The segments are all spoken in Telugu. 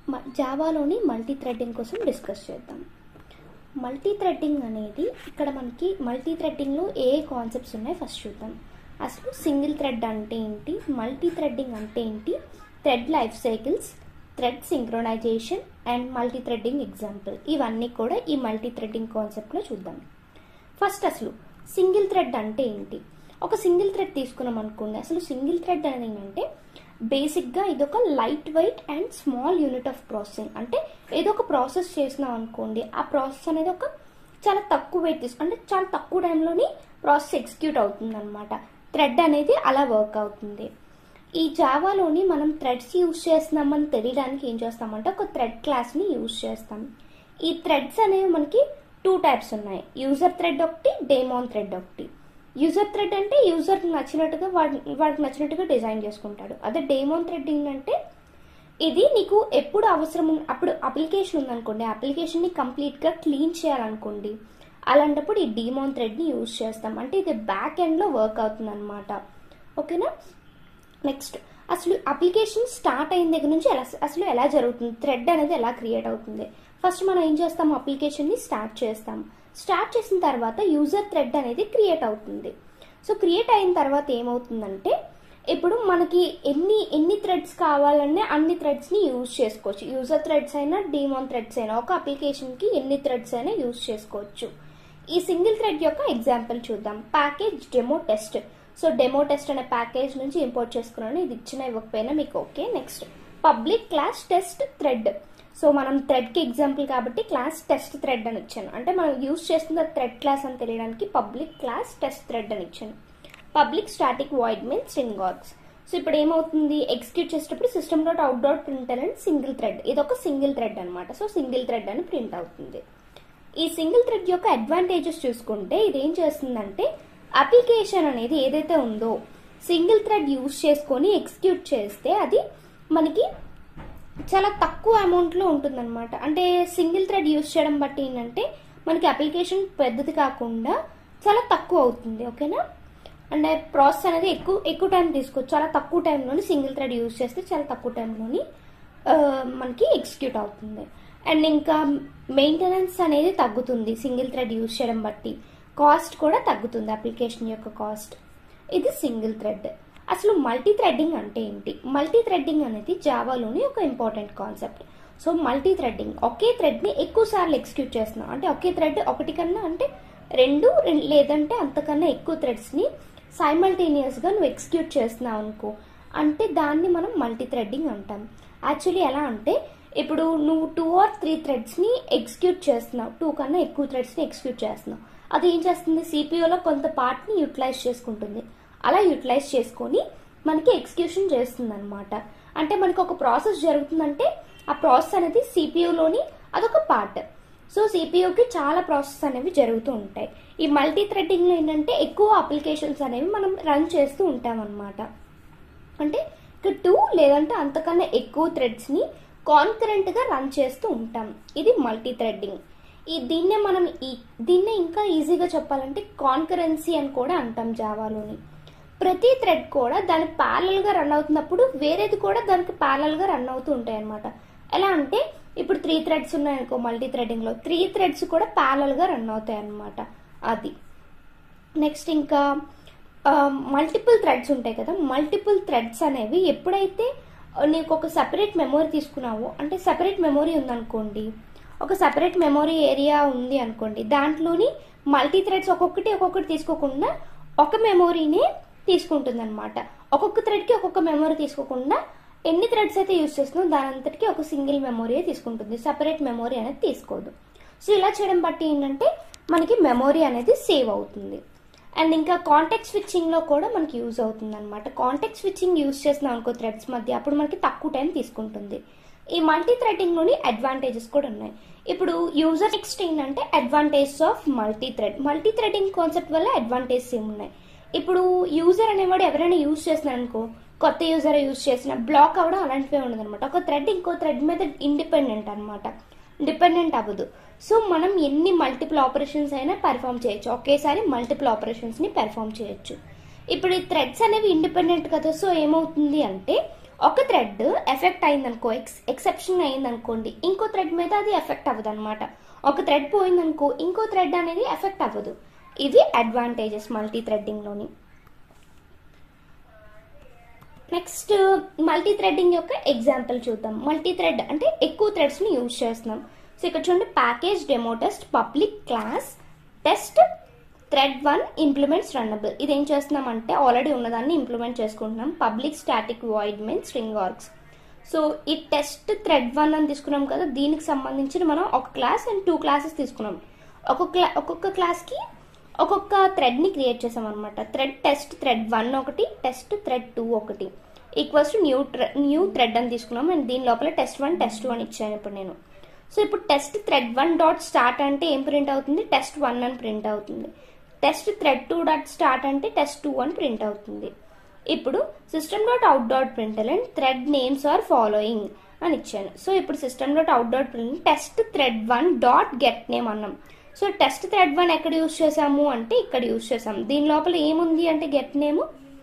మ- జావాలోని మల్టీ థ్రెడ్డింగ్ కోసం డిస్కస్ చేద్దాం మల్టీ థ్రెడ్డింగ్ అనేది ఇక్కడ మనకి మల్టీ థ్రెడ్డింగ్లో ఏ కాన్సెప్ట్స్ ఉన్నాయో ఫస్ట్ చూద్దాం అసలు సింగిల్ థ్రెడ్ అంటే ఏంటి మల్టీ థ్రెడ్డింగ్ అంటే ఏంటి thread life cycles thread synchronization and multi threading example ఇవన్నీ కూడా ఈ మల్టీ థ్రెడ్డింగ్ కాన్సెప్ట్లో చూద్దాం ఫస్ట్ అసలు సింగిల్ థ్రెడ్ అంటే ఏంటి ఒక సింగిల్ థ్రెడ్ తీసుకున్నాం అనుకోండి అసలు సింగిల్ థ్రెడ్ అనేది ఏంటంటే బేసిక్గా ఇది ఒక light weight and small unit of processing అంటే ఏదో ఒక ప్రాసెస్ చేసినాం అనుకోండి ఆ ప్రాసెస్ అనేది ఒక చాలా తక్కువ వెయిట్ తీసుకు అంటే చాలా తక్కువ టైంలోని ప్రాసెస్ ఎగ్జిక్యూట్ అవుతుంది అనమాట థ్రెడ్ అనేది అలా వర్క్ అవుతుంది ఈ జావాలోని మనం థ్రెడ్స్ యూజ్ చేస్తున్నామని తెలియడానికి ఏం చేస్తామంటే ఒక థ్రెడ్ క్లాస్ని యూజ్ చేస్తాం ఈ థ్రెడ్స్ అనేవి మనకి టూ టైప్స్ ఉన్నాయి యూజర్ థ్రెడ్ ఒకటి డేమోన్ థ్రెడ్ ఒకటి యూజర్ థ్రెడ్ అంటే యూజర్ నచ్చినట్టుగా వాడి వాడికి నచ్చినట్టుగా డిజైన్ చేసుకుంటాడు అదే డేమోన్ థ్రెడ్ ఏంటంటే ఇది నీకు ఎప్పుడు అవసరం ఉన్న- అప్పుడు అప్లికేషన్ ఉందనుకోండి ఆ అప్లికేషన్ని కంప్లీట్గా క్లీన్ చేయాలనుకోండి అలాంటప్పుడు ఈ డీమోన్ థ్రెడ్ని యూజ్ చేస్తాం అంటే ఇది బ్యాక్ ఎండ్లో వర్క్ అవుతుంది అనమాట ఓకేనా నెక్స్ట్ అసలు అప్లికేషన్ స్టార్ట్ అయిన దగ్గర నుంచి ఎలా అసలు ఎలా జరుగుతుంది థ్రెడ్ అనేది ఎలా క్రియేట్ అవుతుంది ఫస్ట్ మనం ఏం చేస్తాము అప్లికేషన్ని స్టార్ట్ చేస్తాం స్టార్ట్ చేసిన తర్వాత యూజర్ థ్రెడ్ అనేది క్రియేట్ అవుతుంది సో క్రియేట్ అయిన తర్వాత ఏమవుతుందంటే ఇప్పుడు మనకి ఎన్ని ఎన్ని థ్రెడ్స్ కావాలనే అన్ని థ్రెడ్స్ని యూజ్ చేసుకోవచ్చు యూజర్ థ్రెడ్స్ అయినా డీమాన్ థ్రెడ్స్ అయినా ఒక అప్లికేషన్కి ఎన్ని థ్రెడ్స్ అయినా యూజ్ చేసుకోవచ్చు ఈ సింగిల్ థ్రెడ్ యొక్క ఎగ్జాంపుల్ చూద్దాం package demo test so demo test అనే ప్యాకేజ్ నుంచి ఇంపోర్ట్ చేసుకున్నాను ఇది ఇచ్చిన ఇవ్వకపోయినా మీకు okay next public class test thread so మనం థ్రెడ్కి ఎగ్జాంపుల్ కాబట్టి క్లాస్ టెస్ట్ థ్రెడ్ అని ఇచ్చాను అంటే మనం యూజ్ చేస్తున్న థ్రెడ్ క్లాస్ అని తెలియడానికి పబ్లిక్ క్లాస్ టెస్ట్ థ్రెడ్ అని ఇచ్చాను public static void means string args so ఇప్పుడు ఏమవుతుంది ఎగ్జిక్యూట్ చేసేటప్పుడు system dot out dot print అని సింగిల్ థ్రెడ్ ఇది ఒక సింగిల్ థ్రెడ్ అనమాట సో సింగిల్ థ్రెడ్ అని ప్రింట్ అవుతుంది ఈ సింగిల్ థ్రెడ్ యొక్క అడ్వాంటేజెస్ చూసుకుంటే ఇది ఏం చేస్తుందంటే అప్లికేషన్ అనేది ఏదైతే ఉందో సింగిల్ థ్రెడ్ యూజ్ చేసుకొని ఎగ్జిక్యూట్ చేస్తే అది మనకి చాలా తక్కువ అమౌంట్లో ఉంటుందన్నమాట అంటే సింగిల్ థ్రెడ్ యూజ్ చేయడం బట్టి ఏంటంటే మనకి అప్లికేషన్ పెద్దది కాకుండా చాలా తక్కువ అవుతుంది ఓకేనా అంటే ప్రాసెస్ అనేది ఎక్కువ ఎక్కువ టైం తీసుకోవచ్చు చాలా తక్కువ టైంలోని సింగిల్ థ్రెడ్ యూజ్ చేస్తే చాలా తక్కువ టైంలోని ఆ, మనకి ఎగ్జిక్యూట్ అవుతుంది అండ్ ఇంకా మెయింటెనెన్స్ అనేది తగ్గుతుంది సింగిల్ థ్రెడ్ యూజ్ చేయడం బట్టి కాస్ట్ కూడా తగ్గుతుంది అప్లికేషన్ యొక్క కాస్ట్ ఇది సింగిల్ థ్రెడ్ అసలు మల్టీ థ్రెడ్డింగ్ అంటే ఏంటి మల్టీ థ్రెడ్డింగ్ అనేది జావాలోని ఒక important concept so multi threading ఒకే థ్రెడ్ని ఎక్కువ సార్లు ఎగ్జిక్యూట్ చేస్తున్నాం అంటే ఒకే థ్రెడ్ ఒకటి కన్నా అంటే రెండు రెం- లేదంటే అంతకన్నా ఎక్కువ థ్రెడ్స్ని సైమల్టేనియస్గా నువ్వు ఎగ్జిక్యూట్ చేస్తున్నావు అనుకో అంటే దాన్ని మనం మల్టీ థ్రెడ్డింగ్ అంటాం యాక్చువల్లీ ఎలా అంటే ఇప్పుడు నువ్వు టూ ఆర్ త్రీ థ్రెడ్స్ని ఎగ్జిక్యూట్ చేస్తున్నావు టూ కన్నా ఎక్కువ థ్రెడ్స్ని ఎగ్జిక్యూట్ చేస్తున్నావు అది ఏం చేస్తుంది సిపియూలో కొంత పార్ట్ని యూటిలైజ్ చేసుకుంటుంది అలా యూటిలైజ్ చేసుకొని మనకి ఎగ్జిక్యూషన్ చేస్తుంది అనమాట అంటే మనకి ఒక ప్రాసెస్ జరుగుతుందంటే ఆ ప్రాసెస్ అనేది సిపియూలోని అదొక పార్ట్ సో సిపియూకి చాలా ప్రాసెస్ అనేవి జరుగుతూ ఉంటాయి ఈ మల్టీ థ్రెడ్డింగ్లో ఏంటంటే ఎక్కువ అప్లికేషన్స్ అనేవి మనం రన్ చేస్తూ ఉంటాం అనమాట అంటే ఇక్కడ టూ లేదంటే అంతకన్నా ఎక్కువ థ్రెడ్స్ని కాన్కరెంట్గా రన్ చేస్తూ ఉంటాం ఇది మల్టీ థ్రెడ్డింగ్ ఈ దీన్నే మనం ఈ దీన్నే ఇంకా ఈజీగా చెప్పాలంటే కాన్కరెన్సీ అని కూడా అంటాం జావాలోని ప్రతి థ్రెడ్ కూడా దాని parallel గా రన్ అవుతున్నప్పుడు వేరేది కూడా దానికి parallel గా రన్ అవుతూ ఉంటాయి అనమాట ఎలా అంటే ఇప్పుడు త్రీ థ్రెడ్స్ ఉన్నాయనుకో మల్టీ థ్రెడ్డింగ్లో త్రీ థ్రెడ్స్ కూడా parallel గా రన్ అవుతాయి అనమాట అది నెక్స్ట్ ఇంకా మల్టిపుల్ థ్రెడ్స్ ఉంటాయి కదా మల్టిపుల్ థ్రెడ్స్ అనేవి ఎప్పుడైతే ఆ, నీకు ఒక సపరేట్ మెమొరీ తీసుకున్నావో అంటే సపరేట్ మెమొరీ ఉందనుకోండి ఒక సపరేట్ మెమొరీ ఏరియా ఉంది అనుకోండి దాంట్లోని మల్టీ థ్రెడ్స్ ఒక్కొక్కటి ఒక్కొక్కటి తీసుకోకుండా ఒక మెమొరీనే తీసుకుంటుంది అనమాట ఒక్కొక్క థ్రెడ్కి ఒక్కొక్క మెమొరీ తీసుకోకుండా ఎన్ని థ్రెడ్స్ అయితే యూస్ చేస్తున్నావు దాని అంతటికి ఒక సింగిల్ మెమొరీ తీసుకుంటుంది సపరేట్ మెమొరీ అనేది తీసుకోదు సో ఇలా చేయడం బట్టి ఏంటంటే మనకి మెమొరీ అనేది సేవ్ అవుతుంది అండ్ ఇంకా కాంటాక్ట్ స్విచ్చింగ్ లో కూడా మనకి యూజ్ అవుతుంది అనమాట కాంటాక్ట్ స్విచ్చింగ్ యూజ్ చేస్తున్నాం అనుకో థ్రెడ్స్ మధ్య అప్పుడు మనకి తక్కువ టైం తీసుకుంటుంది ఈ మల్టీ థ్రెడింగ్ లోని అడ్వాంటేజెస్ కూడా ఉన్నాయి ఇప్పుడు యూజర్ నెక్స్ట్ ఏంటంటే advantages of multi thread multi threading concept వల్ల అడ్వాంటేజెస్ ఏమున్నాయి ఇప్పుడు యూజర్ అనేవాడు ఎవరైనా యూజ్ చేస్తున్నారు అనుకో కొత్త యూజర్ యూజ్ చేసిన బ్లాక్ అవ్వడం అలాంటివే ఉండదు అనమాట ఒక థ్రెడ్ ఇంకో థ్రెడ్ మీద ఇండిపెండెంట్ అన్నమాట డిపెండెంట్ అవ్వదు సో మనం ఎన్ని మల్టిపుల్ ఆపరేషన్స్ అయినా పెర్ఫామ్ చేయొచ్చు ఒకేసారి మల్టిపుల్ ఆపరేషన్స్ ని పెర్ఫామ్ చేయొచ్చు ఇప్పుడు ఈ థ్రెడ్స్ అనేవి ఇండిపెండెంట్ కదా సో ఏమవుతుంది అంటే ఒక థ్రెడ్ ఎఫెక్ట్ అయిందనుకో ఎక్స్ ఎక్సెప్షన్ అయిందనుకోండి ఇంకో థ్రెడ్ మీద అది ఎఫెక్ట్ అవ్వదు అనమాట ఒక థ్రెడ్ పోయిందనుకో ఇంకో థ్రెడ్ అనేది ఎఫెక్ట్ అవ్వదు ఇవి అడ్వాంటేజెస్ మల్టీ థ్రెడ్డింగ్లోని నెక్స్ట్ మల్టీ థ్రెడ్డింగ్ యొక్క ఎగ్జాంపుల్ చూద్దాం మల్టీ థ్రెడ్ అంటే ఎక్కువ థ్రెడ్స్ని యూజ్ చేస్తున్నాం సో ఇక్కడ చూడండి package demo test public class test thread one implements runnable ఇది ఏం చేస్తున్నామంటే ఆల్రెడీ ఉన్నదాన్ని ఇంప్లిమెంట్ చేసుకుంటున్నాం public static void mean string args so ఈ టెస్ట్ థ్రెడ్ వన్ అని తీసుకున్నాం కదా దీనికి సంబంధించిన మనం ఒక క్లాస్ అండ్ టూ క్లాసెస్ తీసుకున్నాం ఒక్కొక్క క్లా ఒక్కొక్క క్లాస్కి ఒక్కొక్క థ్రెడ్ని క్రియేట్ చేసాం అనమాట థ్రెడ్ టెస్ట్ థ్రెడ్ వన్ ఒకటి టెస్ట్ థ్రెడ్ టూ ఒకటి equals to new new thread అని తీసుకున్నాం అండ్ దీని లోపల టెస్ట్ వన్ టెస్ట్ టూ అని ఇచ్చాను ఇప్పుడు నేను సో ఇప్పుడు test thread one dot start అంటే ఏం ప్రింట్ అవుతుంది టెస్ట్ వన్ అని ప్రింట్ అవుతుంది test thread two dot start అంటే టెస్ట్ టూ అని ప్రింట్ అవుతుంది ఇప్పుడు system dot out dot print and thread names are following అని ఇచ్చాను సో ఇప్పుడు system dot out dot print test thread one dot get name అన్నాం సో టెస్ట్ థ్రెడ్ వన్ ఎక్కడ యూస్ చేసాము అంటే ఇక్కడ యూస్ చేసాము దీని లోపల ఏముంది అంటే గెట్ నేమ్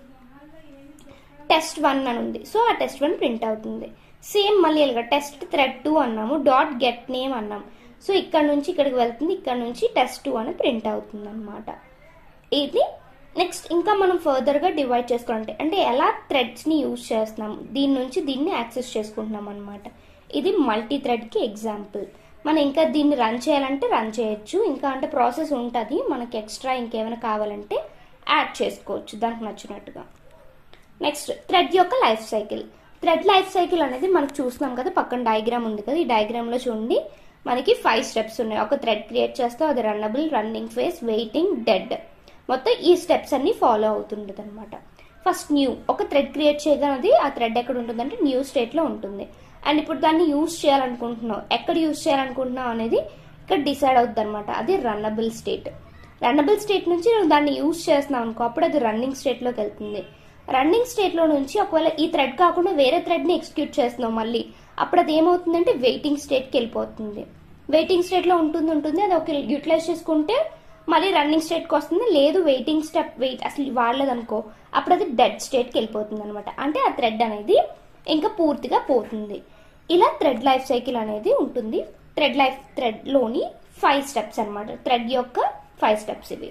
టెస్ట్ వన్ అని ఉంది సో ఆ టెస్ట్ వన్ ప్రింట్ అవుతుంది సేమ్ మళ్ళీ ఇలాగ టెస్ట్ థ్రెడ్ టూ అన్నాము డాట్ గెట్ నేమ్ అన్నాం సో ఇక్కడ నుంచి ఇక్కడికి వెళ్తుంది ఇక్కడ నుంచి టెస్ట్ టూ అని ప్రింట్ అవుతుంది అనమాట ఇది నెక్స్ట్ ఇంకా మనం ఫర్దర్గా డివైడ్ చేసుకోవాలంటే అంటే ఎలా థ్రెడ్స్ని యూజ్ చేస్తున్నాం దీని నుంచి దీన్ని యాక్సెస్ చేసుకుంటున్నాం అనమాట ఇది మల్టీ థ్రెడ్కి ఎగ్జాంపుల్ మనం ఇంకా దీన్ని రన్ చేయాలంటే రన్ చేయొచ్చు ఇంకా అంటే ప్రాసెస్ ఉంటుంది మనకి ఎక్స్ట్రా ఇంకేమైనా కావాలంటే యాడ్ చేసుకోవచ్చు దానికి నచ్చినట్టుగా నెక్స్ట్ థ్రెడ్ యొక్క life cycle thread life cycle అనేది మనకు చూస్తున్నాం కదా పక్కన డయాగ్రామ్ ఉంది కదా ఈ డయాగ్రామ్లో చూడండి మనకి ఫైవ్ స్టెప్స్ ఉన్నాయి ఒక థ్రెడ్ క్రియేట్ చేస్తే అది runnable running phase waiting dead మొత్తం ఈ స్టెప్స్ అన్ని ఫాలో అవుతుంటుంది అనమాట ఫస్ట్ న్యూ ఒక థ్రెడ్ క్రియేట్ చేయగానే ఆ థ్రెడ్ ఎక్కడ ఉంటుందంటే న్యూ స్టేట్లో ఉంటుంది అండ్ ఇప్పుడు దాన్ని యూజ్ చేయాలనుకుంటున్నావు ఎక్కడ యూజ్ చేయాలనుకుంటున్నావు అనేది ఇక్కడ డిసైడ్ అవుతుంది అనమాట అది రన్నబుల్ స్టేట్ రన్నబుల్ స్టేట్ నుంచి నువ్వు దాన్ని యూజ్ చేస్తున్నావు అనుకో అప్పుడు అది రన్నింగ్ స్టేట్లోకి వెళ్తుంది రన్నింగ్ స్టేట్లో నుంచి ఒకవేళ ఈ థ్రెడ్ కాకుండా వేరే థ్రెడ్ని ఎగ్జిక్యూట్ చేస్తున్నావు మళ్ళీ అప్పుడు అది ఏమవుతుందంటే వెయిటింగ్ స్టేట్కి వెళ్ళిపోతుంది వెయిటింగ్ స్టేట్లో ఉంటుంది ఉంటుంది అది ఒక యూటిలైజ్ చేసుకుంటే మళ్ళీ రన్నింగ్ స్టేట్కి వస్తుంది లేదు వెయిటింగ్ స్టెప్ వెయిట్ అసలు వాడలేదనుకో అప్పుడు అది డెడ్ స్టేట్కి వెళ్ళిపోతుంది అనమాట అంటే ఆ థ్రెడ్ అనేది ఇంకా పూర్తిగా పోతుంది ఇలా థ్రెడ్ లైఫ్ సైకిల్ అనేది ఉంటుంది థ్రెడ్ లైఫ్ థ్రెడ్లోని ఫైవ్ స్టెప్స్ అనమాట థ్రెడ్ యొక్క ఫైవ్ స్టెప్స్ ఇవి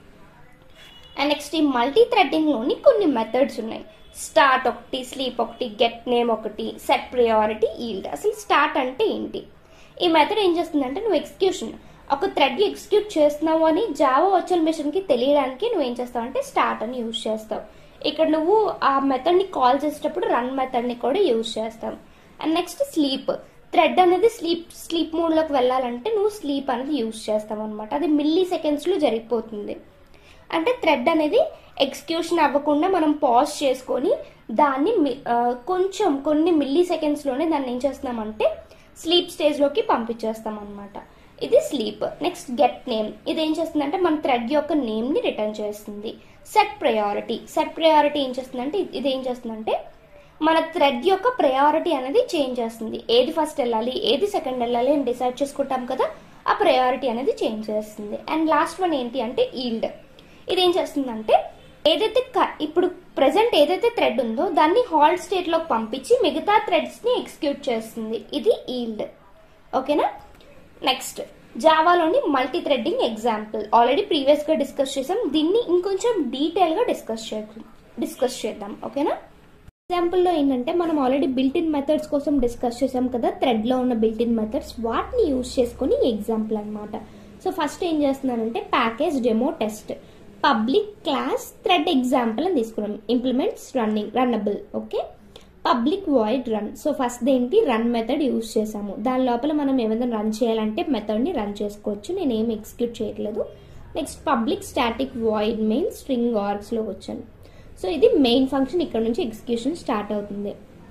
అండ్ నెక్స్ట్ ఈ మల్టీ థ్రెడ్డింగ్లోని కొన్ని మెథడ్స్ ఉన్నాయి స్టార్ట్ ఒకటి స్లీప్ ఒకటి గెట్ నేమ్ ఒకటి సెట్ ప్రియారిటీ ఈల్డ్ అసలు స్టార్ట్ అంటే ఏంటి ఈ మెథడ్ ఏం చేస్తుందంటే నువ్వు ఎగ్జిక్యూషన్ ఒక థ్రెడ్ ఎగ్జిక్యూట్ చేస్తున్నావు అని జావా వర్చువల్ మిషన్కి తెలియడానికి నువ్వు ఏం చేస్తావు అంటే స్టార్ట్ అని యూజ్ చేస్తావు ఇక్కడ నువ్వు ఆ మెథడ్ని కాల్ చేసేటప్పుడు రన్ మెథడ్ని కూడా యూజ్ చేస్తావు అండ్ నెక్స్ట్ స్లీప్ థ్రెడ్ అనేది స్లీప్ స్లీప్ మోడ్లోకి వెళ్ళాలంటే నువ్వు స్లీప్ అనేది యూజ్ చేస్తావు అనమాట అది మిల్లీ సెకండ్స్లో జరిగిపోతుంది అంటే థ్రెడ్ అనేది ఎగ్జిక్యూషన్ అవ్వకుండా మనం పాజ్ చేసుకొని దాన్ని కొంచెం కొన్ని మిల్లీ సెకండ్స్లోనే దాన్ని ఏం చేస్తున్నామంటే స్లీప్ స్టేజ్లోకి పంపించేస్తాం అనమాట ఇది స్లీప్ నెక్స్ట్ గెట్ నేమ్ ఇది ఏం చేస్తుందంటే మన థ్రెడ్ యొక్క నేమ్ని రిటర్న్ చేస్తుంది సెట్ ప్రయారిటీ సెట్ ప్రయారిటీ ఏం చేస్తుందంటే ఇది ఏం చేస్తుందంటే మన థ్రెడ్ యొక్క ప్రయారిటీ అనేది చేంజ్ చేస్తుంది ఏది ఫస్ట్ వెళ్ళాలి ఏది సెకండ్ వెళ్ళాలి అని డిసైడ్ చేసుకుంటాం కదా ఆ ప్రయారిటీ అనేది చేంజ్ చేస్తుంది అండ్ లాస్ట్ వన్ ఏంటి అంటే ఈల్డ్ ఇది ఏం చేస్తుందంటే ఏదైతే ఇప్పుడు ప్రజెంట్ ఏదైతే థ్రెడ్ ఉందో దాన్ని హాల్ట్ స్టేట్లోకి పంపించి మిగతా థ్రెడ్స్ని ఎగ్జిక్యూట్ చేస్తుంది ఇది ఈల్డ్ ఓకేనా నెక్స్ట్ జావాలోని మల్టీ థ్రెడ్డింగ్ ఎగ్జాంపుల్ ఆల్రెడీ ప్రీవియస్గా డిస్కస్ చేసాం దీన్ని ఇంకొంచెం డీటెయిల్గా డిస్కస్ చేద్దాం డిస్కస్ చేద్దాం ఓకేనా ఎగ్జాంపుల్లో ఏంటంటే మనం ఆల్రెడీ బిల్ట్ ఇన్ మెథడ్స్ కోసం డిస్కస్ చేసాం కదా థ్రెడ్లో ఉన్న బిల్ట్ ఇన్ మెథడ్స్ వాటిని యూజ్ చేసుకొని ఎగ్జాంపుల్ అనమాట సో ఫస్ట్ ఏం చేస్తున్నానంటే package demo test public class thread example అని తీసుకున్నాం implements running runnable okay public void run so first ఏంటి రన్ మెథడ్ యూజ్ చేసాము దాని లోపల మనం ఏమైనా రన్ చేయాలంటే మెథడ్ని రన్ చేసుకోవచ్చు నేను ఏం ఎగ్జిక్యూట్ చేయట్లేదు next public static void main string ఆర్గ్స్లో వచ్చాను సో ఇది మెయిన్ ఫంక్షన్ ఇక్కడ నుంచి ఎగ్జిక్యూషన్ స్టార్ట్ అవుతుంది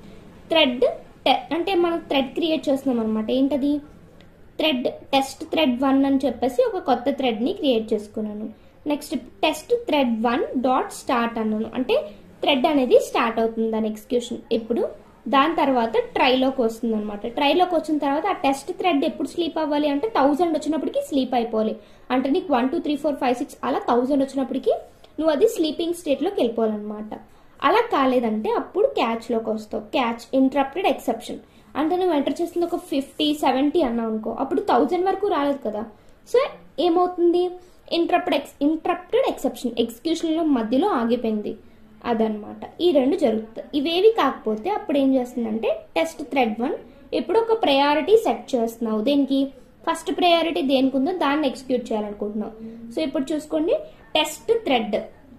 థ్రెడ్ అంటే మనం థ్రెడ్ క్రియేట్ చేస్తున్నాం అనమాట ఏంటది థ్రెడ్ టెస్ట్ థ్రెడ్ వన్ అని చెప్పేసి ఒక కొత్త థ్రెడ్ని క్రియేట్ చేసుకున్నాను next test thread one dot start అన్నాను అంటే థ్రెడ్ అనేది స్టార్ట్ అవుతుంది దాని ఎగ్జిక్యూషన్ ఇప్పుడు దాని తర్వాత ట్రైలోకి వస్తుంది అనమాట ట్రైలోకి వచ్చిన తర్వాత ఆ టెస్ట్ థ్రెడ్ ఎప్పుడు స్లీప్ అవ్వాలి అంటే థౌజండ్ వచ్చినప్పటికి స్లీప్ అయిపోవాలి అంటే నీకు one two three four five six అలా థౌజండ్ వచ్చినప్పటికి నువ్వు అది స్లీపింగ్ స్టేట్లోకి వెళ్ళిపోవాలన్నమాట అలా కాలేదంటే అప్పుడు క్యాచ్లోకి వస్తావు క్యాచ్ ఇంటరప్టెడ్ ఎక్సెప్షన్ అంటే నువ్వు ఎంటర్ చేస్తుంది ఒక ఫిఫ్టీ సెవెంటీ అన్నావు అనుకో అప్పుడు థౌజండ్ వరకు రాలేదు కదా సో ఏమవుతుంది ఇంటరప్టెడ్ ఎక్స్ ఇంటరప్టెడ్ ఎక్సెప్షన్ ఎగ్జిక్యూషన్లో మధ్యలో ఆగిపోయింది అదనమాట ఈ రెండు జరుగుతాయి ఇవేవి కాకపోతే అప్పుడు ఏం చేస్తుందంటే టెస్ట్ థ్రెడ్ వన్ ఇప్పుడు ఒక ప్రయారిటీ సెట్ చేస్తున్నావు దేనికి ఫస్ట్ ప్రయారిటీ దేనికి ఉందో దాన్ని ఎగ్జిక్యూట్ చేయాలనుకుంటున్నావు సో ఇప్పుడు చూసుకోండి test thread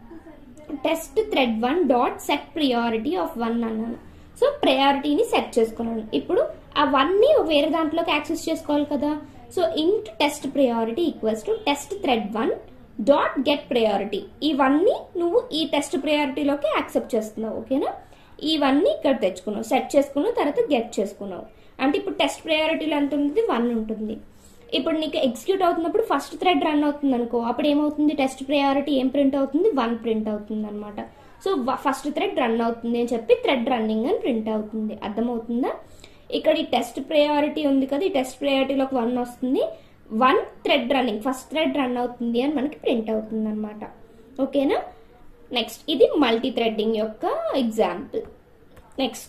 test thread one dot set priority of one అన్నాను సో ప్రయారిటీని సెట్ చేసుకున్నాను ఇప్పుడు ఆ వన్ని వేరే దాంట్లోకి యాక్సెస్ చేసుకోవాలి కదా so int test priority equals to test thread one dot get priority ఇవన్నీ నువ్వు ఈ టెస్ట్ ప్రయారిటీలోకి యాక్సెప్ట్ చేస్తున్నావు ఓకేనా ఇవన్నీ ఇక్కడ తెచ్చుకున్నావు సెట్ చేసుకున్నావు తర్వాత గెట్ చేసుకున్నావు అంటే ఇప్పుడు టెస్ట్ ప్రయారిటీలో ఎంత ఉంటుంది వన్ ఉంటుంది ఇప్పుడు నీకు ఎగ్జిక్యూట్ అవుతున్నప్పుడు ఫస్ట్ థ్రెడ్ రన్ అవుతుంది అనుకో అప్పుడు ఏమవుతుంది టెస్ట్ ప్రయారిటీ ఏం ప్రింట్ అవుతుంది వన్ ప్రింట్ అవుతుంది అనమాట సో ఫస్ట్ థ్రెడ్ రన్ అవుతుంది అని చెప్పి థ్రెడ్ రన్నింగ్ అని ప్రింట్ అవుతుంది అర్థమవుతుందా ఇక్కడ ఈ టెస్ట్ ప్రయారిటీ ఉంది కదా ఈ టెస్ట్ ప్రయారిటీలోకి వన్ వస్తుంది one thread running first thread run అవుతుంది అని మనకి ప్రింట్ అవుతుంది అనమాట ఓకేనా నెక్స్ట్ ఇది మల్టీ థ్రెడ్డింగ్ యొక్క ఎగ్జాంపుల్ నెక్స్ట్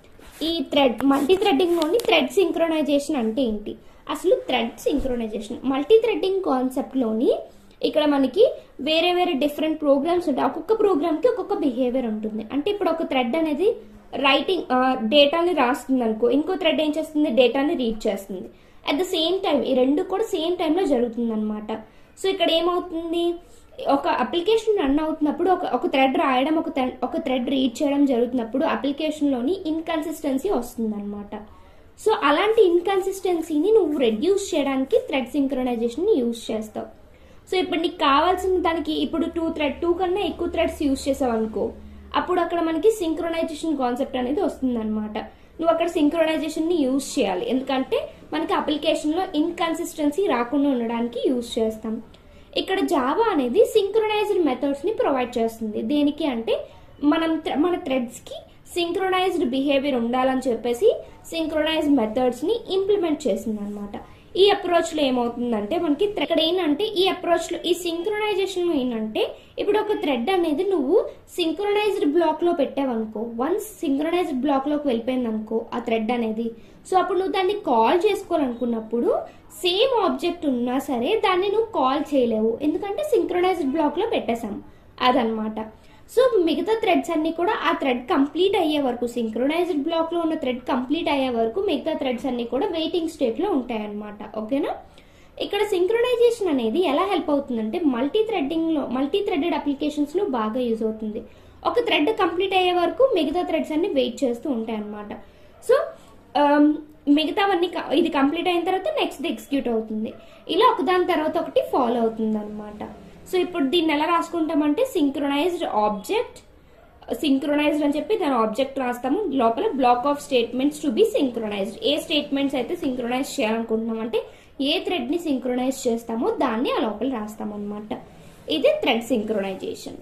ఈ థ్రెడ్ మల్టీ థ్రెడ్డింగ్లోని థ్రెడ్ సింక్రొనైజేషన్ అంటే ఏంటి అసలు థ్రెడ్ సింక్రొనైజేషన్ మల్టీ థ్రెడ్డింగ్ కాన్సెప్ట్లోని ఇక్కడ మనకి వేరే వేరే డిఫరెంట్ ప్రోగ్రామ్స్ ఉంటాయి ఒక్కొక్క ప్రోగ్రామ్కి ఒక్కొక్క బిహేవియర్ ఉంటుంది అంటే ఇప్పుడు ఒక థ్రెడ్ అనేది రైటింగ్ డేటాని రాస్తుంది అనుకో ఇంకో థ్రెడ్ ఏం చేస్తుంది డేటాని రీడ్ చేస్తుంది అట్ ద సేమ్ టైం ఈ రెండు కూడా సేమ్ టైంలో జరుగుతుంది అనమాట సో ఇక్కడ ఏమవుతుంది ఒక అప్లికేషన్ రన్ అవుతున్నప్పుడు ఒక ఒక థ్రెడ్ రాయడం ఒక thread- ఒక థ్రెడ్ రీడ్ చేయడం జరుగుతున్నప్పుడు అప్లికేషన్లోని ఇన్కన్సిస్టెన్సీ వస్తుంది అనమాట సో అలాంటి ఇన్కన్సిస్టెన్సీని నువ్వు రెడ్యూస్ చేయడానికి థ్రెడ్ సింక్రనైజేషన్ యూస్ చేస్తావు సో ఇప్పుడు నీకు కావాల్సిన దానికి ఇప్పుడు టూ థ్రెడ్ టూ కన్నా ఎక్కువ థ్రెడ్స్ యూస్ చేసావు అనుకో అప్పుడు అక్కడ మనకి సింక్రొనైజేషన్ కాన్సెప్ట్ అనేది వస్తుంది అనమాట నువ్వు అక్కడ సింక్రొనైజేషన్ ని యూస్ చేయాలి ఎందుకంటే మనకి అప్లికేషన్ లో ఇన్కన్సిస్టెన్సీ రాకుండా ఉండడానికి యూస్ చేస్తాం ఇక్కడ జావా అనేది సింక్రొనైజ్డ్ మెథడ్స్ ని ప్రొవైడ్ చేస్తుంది దేనికి అంటే మనం థ్రె- మన థ్రెడ్స్ కి సింక్రొనైజ్డ్ బిహేవియర్ ఉండాలని చెప్పేసి సింక్రొనైజ్డ్ మెథడ్స్ ని ఇంప్లిమెంట్ చేసింది అనమాట ఈ అప్రోచ్ లో ఏమవుతుందంటే మనకి thre- ఇక్కడ ఏంటంటే ఈ అప్రోచ్ లో ఈ సింక్రొనైజేషన్ లో ఏంటంటే ఇప్పుడు ఒక థ్రెడ్ అనేది నువ్వు సింక్రొనైజ్డ్ బ్లాక్ లో పెట్టావనుకో వన్స్ సింక్రొనైజ్డ్ బ్లాక్ లోకి వెళ్ళిపోయింది అనుకో ఆ థ్రెడ్ అనేది సో అప్పుడు నువ్వు దాన్ని కాల్ చేసుకోవాలనుకున్నప్పుడు సేమ్ ఆబ్జెక్ట్ ఉన్నా సరే దాన్ని నువ్వు కాల్ చేయలేవు ఎందుకంటే సింక్రొనైజ్డ్ బ్లాక్ లో పెట్టేశాం అదనమాట సో మిగతా థ్రెడ్స్ అన్ని కూడా ఆ థ్రెడ్ కంప్లీట్ అయ్యే వరకు సింక్రొనైజ్డ్ బ్లాక్ లో ఉన్న థ్రెడ్ కంప్లీట్ అయ్యే వరకు మిగతా థ్రెడ్స్ అన్ని కూడా వెయిటింగ్ స్టేట్ లో ఉంటాయన్నమాట ఓకేనా ఇక్కడ సింక్రొనైజేషన్ అనేది ఎలా హెల్ప్ అవుతుందంటే మల్టీ థ్రెడ్డింగ్ లో మల్టీ థ్రెడెడ్ అప్లికేషన్స్ లో బాగా యూజ్ అవుతుంది ఒక థ్రెడ్ కంప్లీట్ అయ్యే వరకు మిగతా థ్రెడ్స్ అన్ని వెయిట్ చేస్తూ ఉంటాయి అన్నమాట సో ఆమ్, మిగతావన్నీ క- ఇది కంప్లీట్ అయిన తర్వాత నెక్స్ట్ ఎగ్జిక్యూట్ అవుతుంది ఇలా ఒకదాని తర్వాత ఒకటి ఫాలో అవుతుంది అనమాట సో ఇప్పుడు దీన్ని ఎలా రాసుకుంటామంటే సింక్రొనైజ్డ్ ఆబ్జెక్ట్ సింక్రొనైజ్డ్ అని చెప్పి దాని ఆబ్జెక్ట్ రాస్తాము లోపల block of statements to be synchronized ఏ స్టేట్మెంట్స్ అయితే సింక్రొనైజ్ చేయాలనుకుంటున్నాం అంటే ఏ థ్రెడ్ ని సింక్రొనైజ్ చేస్తామో దాన్ని ఆ లోపల రాస్తాం అనమాట ఇది thread synchronization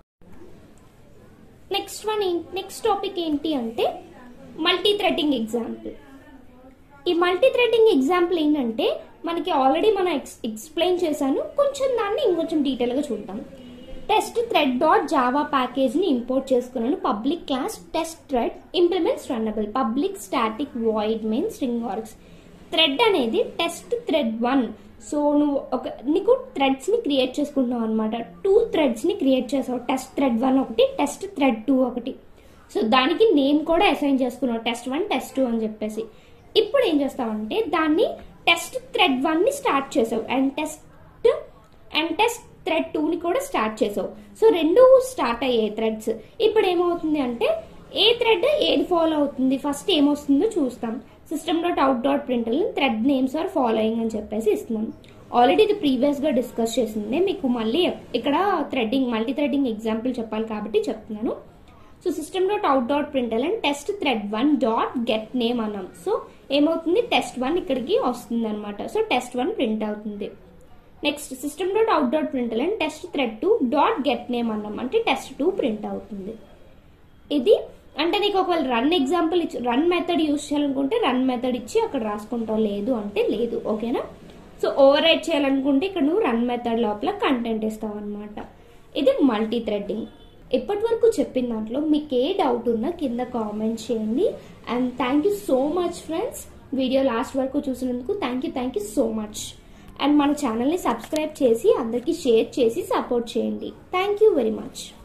next one next topic ఏంటి అంటే మల్టీ థ్రెడ్డింగ్ ఎగ్జాంపుల్ ఈ మల్టీ థ్రెడ్డింగ్ ఎగ్జాంపుల్ ఏంటంటే మనకి ఆల్రెడీ మనం ఎక్స్ ఎక్స్ప్లెయిన్ చేశాను కొంచెం దాన్ని ఇంకొంచెం డీటెయిల్గా చూద్దాం test thread dot Java ప్యాకేజ్ని import చేసుకున్నాను public class test thread implements runnable public static void main string args thread అనేది టెస్ట్ థ్రెడ్ వన్ సో నువ్వు ఒక నీకు థ్రెడ్స్ ని క్రియేట్ చేసుకుంటున్నావు అనమాట టూ థ్రెడ్స్ ని క్రియేట్ చేసావు టెస్ట్ థ్రెడ్ వన్ ఒకటి టెస్ట్ థ్రెడ్ టూ ఒకటి సో దానికి నేమ్ కూడా అసైన్ చేసుకున్నావు టెస్ట్ వన్ టెస్ట్ టూ అని చెప్పేసి ఇప్పుడు ఏం చేస్తావంటే దాన్ని టెస్ట్ థ్రెడ్ వన్ ని స్టార్ట్ చేసావు and test and test thread two ని కూడా స్టార్ట్ చేసావు సో రెండు స్టార్ట్ అయ్యాయి థ్రెడ్స్ ఇప్పుడు ఏమవుతుంది అంటే ఏ థ్రెడ్ ఏది ఫాలో అవుతుంది ఫస్ట్ ఏమొస్తుందో చూస్తాం system dot out dot printer thread names are following అని చెప్పేసి ఇస్తున్నాం ఆల్రెడీ ఇది ప్రీవియస్ గా డిస్కస్ చేసిందే మీకు మళ్ళీ ఇక్కడ థ్రెడ్డింగ్ మల్టీ థ్రెడ్డింగ్ ఎగ్జాంపుల్ చెప్పాలి కాబట్టి చెప్తున్నాను so system dot out dot printer and test thread one dot get name అన్నాం సో ఏమవుతుంది టెస్ట్ వన్ ఇక్కడికి వస్తుంది అనమాట సో టెస్ట్ వన్ ప్రింట్ అవుతుంది next system dot out dot printer and test thread two dot get name అన్నాం అంటే టెస్ట్ టూ ప్రింట్ అవుతుంది ఇది అంటే నీకు ఒకవేళ రన్ ఎగ్జాంపుల్ ఇచ్చి రన్ మెథడ్ యూస్ చేయాలనుకుంటే రన్ మెథడ్ ఇచ్చి అక్కడ రాసుకుంటావు లేదు అంటే లేదు ఓకేనా సో ఓవర్ రైట్ చేయాలనుకుంటే ఇక్కడ నువ్వు రన్ మెథడ్ లోపల కంటెంట్ ఇస్తావు అనమాట ఇది మల్టీ థ్రెడ్డింగ్ ఎప్పటి వరకు చెప్పిన దాంట్లో మీకు ఏ డౌట్ ఉన్నా కింద కామెంట్ చేయండి and thank you so much friends video last వరకు చూసినందుకు thank you thank you so much and మన ఛానల్ని సబ్స్క్రైబ్ చేసి అందరికీ షేర్ చేసి సపోర్ట్ చేయండి థ్యాంక్ యూ వెరీ మచ్